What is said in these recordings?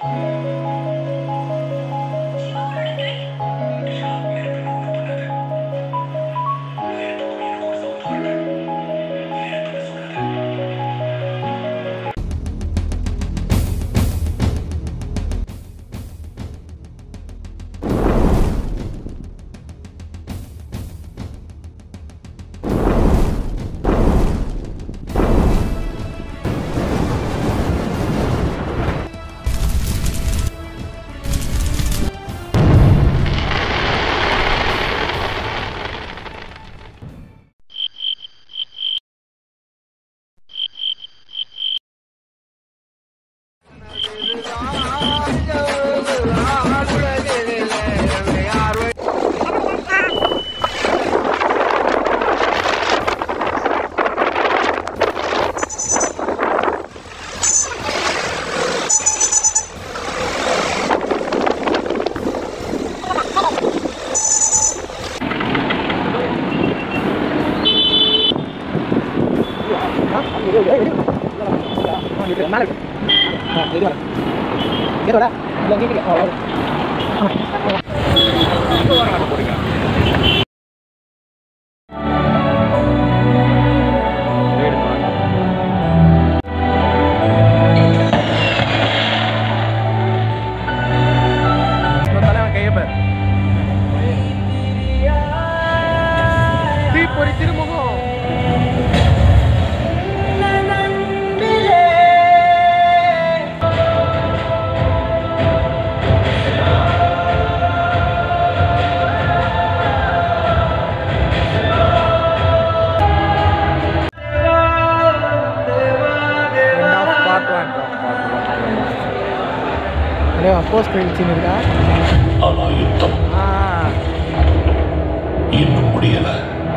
தீப்பொறி திருமுகம் post credit scene இருக்கா ஆனா யுத்தம் ஆ இன்னும் முடியல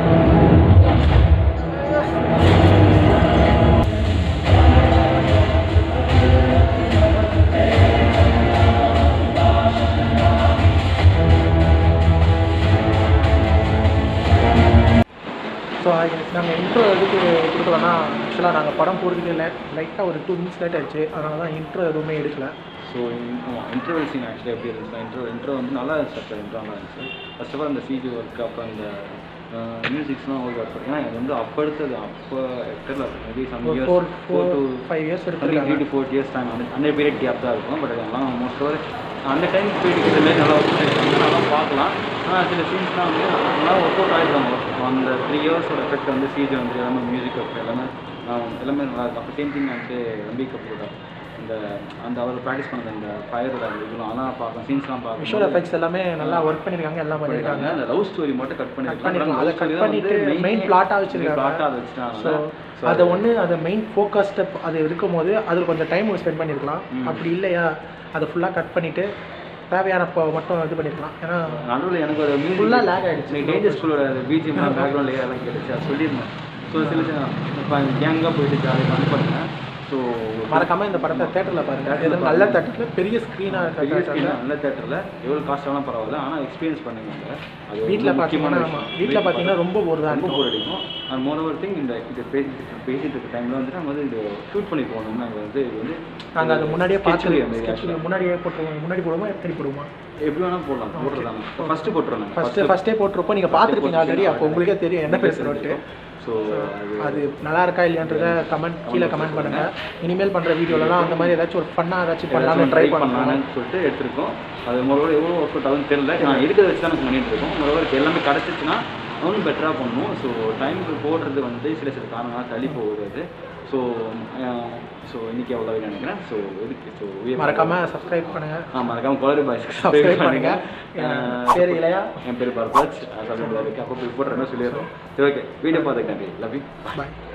ஸோ நாங்கள் இன்ட்ரோ எதுக்கு கொடுக்கலன்னா ஆக்சுவலாக நாங்கள் படம் போகிறதுக்கு இல்லை லைட்டாக ஒரு டூ மினிட்ஸ் லேட் ஆயிடுச்சு அதனால தான் இன்ட்ரோ எதுவுமே எடுக்கல ஸோ இன்டர்வல் சீன் ஆக்சுவலி எப்படி இருந்துச்சுன்னா இன்ட்ரோ இன்ட்ரோ வந்து நல்லா இருந்துச்சு இன்ட்ரோ நல்லா இருந்துச்சு ஃபர்ஸ்ட் ஆஃப் ஆல் அந்த சிஜி ஒர்க் அப்புறம் இந்த மியூசிக்ஸ்லாம் ஒர்க் ஒர்க் ஏன்னா இது வந்து அப்போ எடுத்தது அப்போ தெரியல மேபி சம் ஒரு years four four four to five years three எடுத்துருக்காங்க டு ஃபோர் இயர்ஸ் டைம் அந்த அந்த பீரியட் கேப் தான் இருக்கும் பட் அதெல்லாம் மோஸ்ட் ஓவர் அந்த டைம் பீரியட் இதுமாரி நல்லா ஒர்க் பண்ணியிருக்காங்க நல்லா பார்க்கலாம் ஆனால் சில சீன்ஸ்லாம் வந்து நல்லா ஒர்க் அவுட் ஆகிருக்காங்க அந்த த்ரீ இயர்ஸோட எஃபெக்ட் வந்து சிஜி வந்து எல்லாமே மியூசிக் ஒர்க் எல்லாமே ஆஹ் எல்லாமே நல்லா இருக்கும் அப்போ சேம் திங் வந்து ரம்பி கபூரோட இந்த அந்த அவர் ப்ராக்டிஸ் பண்ணது அந்த ஃபயரோட அந்த இதெல்லாம் அதெல்லாம் பார்க்கலாம் சீன்ஸ்லாம் விஷுவல் பார்க்கலாம் எஃபெக்ட்ஸ் எல்லாமே நல்லா ஒர்க் பண்ணியிருக்காங்க எல்லாம் பண்ணியிருக்காங்க அந்த லவ் ஸ்டோரி மட்டும் கட் Cut பண்ணிருக்காங்க. அதை cut பண்ணிட்டு main plot ஆ வச்சிருக்காங்க. பிளாட்டாக ஸோ வச்சுட்டாங்க அதை ஒன்று அதை மெயின் ஃபோக்கஸ்டு அது இருக்கும் போது அதில் கொஞ்சம் டைம் ஸ்பெண்ட் பண்ணியிருக்கலாம் அப்படி இல்லையா அதை ஃபுல்லாக கட் பண்ணிவிட்டு தேவையானப்போ மட்டும் இது பண்ணியிருக்கலாம் ஏன்னா நடுவில் எனக்கு ஒரு மியூசிக் Full ஆ lag ஆயிடுச்சு. எனக்கு டேஞ்சர் ஸ்கூலோட பிஜிஎம் பேக்ரவுண்ட் லேயர் எல்லாம் கேட்டுச்சு அது சொல்லியிருந்தேன் ஸோ சில சில இப்போ கேங்காக போயிட்டு ஜாலியாக ஃபன் பண்ணேன் ஸோ மறக்காமல் இந்த படத்தை தேட்டரில் பாருங்கள் Theatre ல எதுவும் நல்ல தேட்டரில் பெரிய ஸ்க்ரீனாக பெரிய இருக்க screen, நல்ல தேட்டரில் எவ்வளோ காஸ்ட் ஆனாலும் பரவாயில்ல ஆனால் எக்ஸ்பீரியன்ஸ் பண்ணுங்க அங்க. அது வீட்டில் ரொம்ப முக்கியமான பார்த்தீங்கன்னா விஷயம். வீட்டில் பார்த்தீங்கன்னா ரொம்ப போர் தான் ரொம்ப இருக்கும் போர் அடிக்கும் அண்ட் மோர் ஓவர் திங் இந்த இது பேசிட்டு பேசிட்டு இருக்க டைமில் வந்து நம்ம வந்து இது ஷூட் பண்ணி போகணும் நாங்கள் வந்து இது வந்து நாங்கள் அதை முன்னாடியே sketch பார்த்து மாதிரி sketch actually. முன்னாடியே போட்டுருவோம் முன்னாடி போடுவோமா எப்படி போடுவோமா எப்படி வேணால் போடலாம் போட்டுருந்தாங்க ஃபஸ்ட்டு போட்டுருந்தாங்க ஃபஸ்ட்டு ஃபஸ்ட்டே போட்டிருப்போம் நீங்கள் பார்த்துருப்பீங்க ஆல்ரெடி அப்போ உங்களுக்கே தெரியும் என்ன பேசுகிறோன்ட்டு ஸோ அது அது நல்லா இருக்கா இல்லையான்றத கமெண்ட் கீழே கமெண்ட் பண்ணுங்க இனிமேல் பண்ணுற வீடியோலலாம் அந்த மாதிரி ஏதாச்சும் ஒரு ஃபன்னாக ஏதாச்சும் பண்ணலாம்னு ட்ரை ட்ரை பண்ணலாம் பண்ணலான்னு சொல்லிட்டு எடுத்திருக்கோம் அது மொரோட எவ்வளோ ஒர்க் அவுட் ஆகுதுன்னு தெரியல நான் இருக்கிறத வச்சு தான் பண்ணிட்டு இருக்கோம் மொரோவர் எல்லாமே கிடச்சிச்சுன்னா இன்னும் பெட்டராக பண்ணணும் ஸோ டைமுக்கு போடுறது வந்து சில சில காரணங்களாக தள்ளி போகுது அது ஸோ ஸோ இன்னைக்கு அவ்வளோ நினைக்கிறேன் ஸோ இதுக்கு ஸோ மறக்காம சப்ஸ்கிரைப் பண்ணுங்க ஆ மறக்காம குளறு பாய் சப்ஸ்கிரைப் பண்ணுங்க சரி இல்லையா என் பேர் பர்பாஜ் சொல்லிட்டு இருக்கு அப்போ போய் போடுறேன்னு சொல்லிடுறோம் சரி ஓகே வீடியோ பார்த்துக்கிட்டேன் லவ் யூ பாய்